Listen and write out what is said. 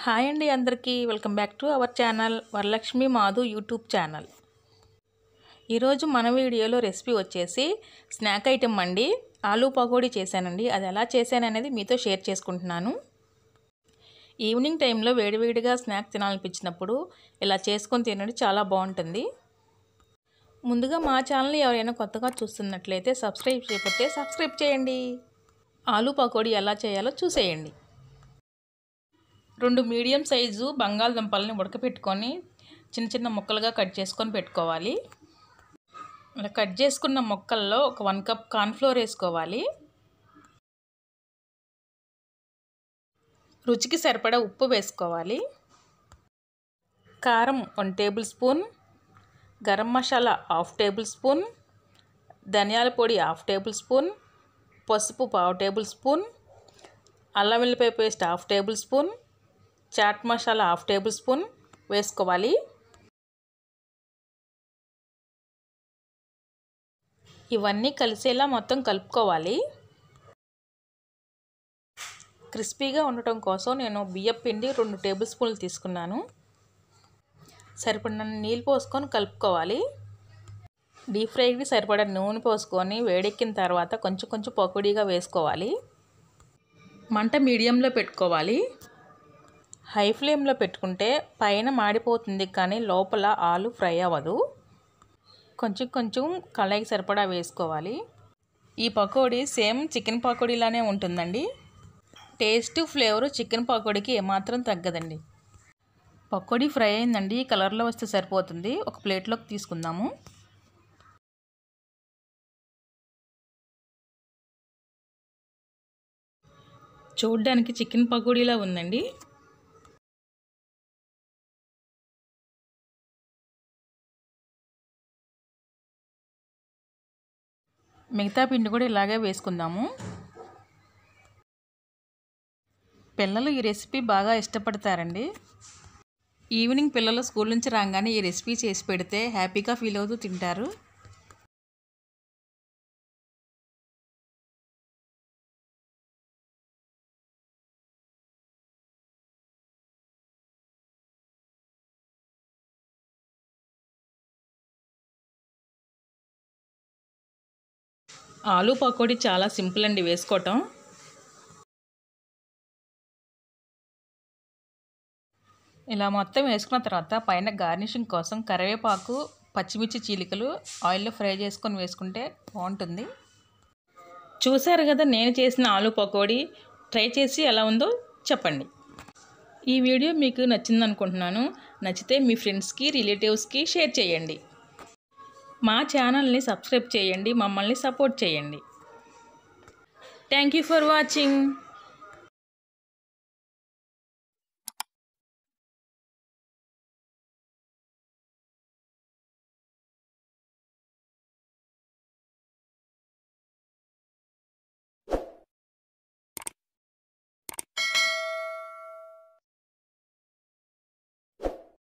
hi అండి అందరికీ welcome back to our channel Varalakshmi Madhu YouTube channel ఈరోజు మన వీడియోలో రెసిపీ వచ్చేసి స్నాక్ ఐటెం అండి ఆలూ పకోడీ చేశానండి అది ఎలా చేశాననేది మీతో షేర్ చేసుకుంటున్నాను ఈవినింగ్ టైంలో వేడివేడిగా స్నాక్ తినాలనిపించినప్పుడు ఇలా చేసుకొని తినండి చాలా బాగుంటుంది ముందుగా మా ఛానల్ ఎవరైనా కొత్తగా చూస్తున్నట్లయితే సబ్స్క్రైబ్ చేయకపోతే సబ్స్క్రైబ్ చేయండి ఆలూ పకోడీ ఎలా చేయాలో చూసేయండి రెండు మీడియం సైజు బంగాళదుంపల్ని ఉడకపెట్టుకొని చిన్న చిన్న ముక్కలుగా కట్ చేసుకొని పెట్టుకోవాలి ఇలా కట్ చేసుకున్న ముక్కల్లో ఒక వన్ కప్ కార్న్ఫ్లోర్ వేసుకోవాలి రుచికి సరిపడా ఉప్పు వేసుకోవాలి కారం one tablespoon garam masala half tablespoon ధనియాల పొడి హాఫ్ టేబుల్ స్పూన్ పసుపు పావు టేబుల్ స్పూన్ అల్లం వెల్లిపాయ paste half tablespoon chaat masala half tablespoon వేసుకోవాలి ఇవన్నీ కలిసేలా మొత్తం కలుపుకోవాలి క్రిస్పీగా ఉండటం కోసం నేను బియ్యం పిండి రెండు టేబుల్ స్పూన్లు తీసుకున్నాను సరిపడిన నీళ్ళు పోసుకొని కలుపుకోవాలి డీప్ ఫ్రైకి సరిపడా నూనె పోసుకొని వేడెక్కిన తర్వాత కొంచెం కొంచెం పకోడీగా వేసుకోవాలి మంట మీడియంలో పెట్టుకోవాలి హై ఫ్లేమ్లో పెట్టుకుంటే పైన మాడిపోతుంది కానీ లోపల ఆలు ఫ్రై అవ్వదు కొంచెం కొంచెం కళాయికి సరిపడా వేసుకోవాలి ఈ పకోడీ సేమ్ చికెన్ పకోడీలానే ఉంటుందండి టేస్ట్ ఫ్లేవర్ చికెన్ పకోడీకి ఏమాత్రం తగ్గదండి పకోడీ ఫ్రై అయిందండి ఈ కలర్లో వస్తే సరిపోతుంది ఒక ప్లేట్లోకి తీసుకుందాము చూడ్డానికి చికెన్ పకోడీలా ఉందండి మిగతా పిండి కూడా ఇలాగే వేసుకుందాము పిల్లలు ఈ రెసిపీ బాగా ఇష్టపడతారండి ఈవినింగ్ పిల్లలు స్కూల్ నుంచి రాగానే ఈ రెసిపీ చేసి పెడితే హ్యాపీగా ఫీల్ అవుతూ తింటారు ఆలూ పకోడీ చాలా సింపుల్ అండి వేసుకోవటం ఇలా మొత్తం వేసుకున్న తర్వాత పైన గార్నిషింగ్ కోసం కరివేపాకు పచ్చిమిర్చి చీలికలు ఆయిల్లో ఫ్రై చేసుకొని వేసుకుంటే బాగుంటుంది చూసారు కదా నేను చేసిన ఆలూ పకోడీ ట్రై చేసి ఎలా ఉందో చెప్పండి ఈ వీడియో మీకు నచ్చింది అనుకుంటున్నాను నచ్చితే మీ ఫ్రెండ్స్కి రిలేటివ్స్కి షేర్ చేయండి మా ఛానల్ని సబ్స్క్రైబ్ చేయండి మమ్మల్ని సపోర్ట్ చేయండి థ్యాంక్ యూ ఫర్ వాచింగ్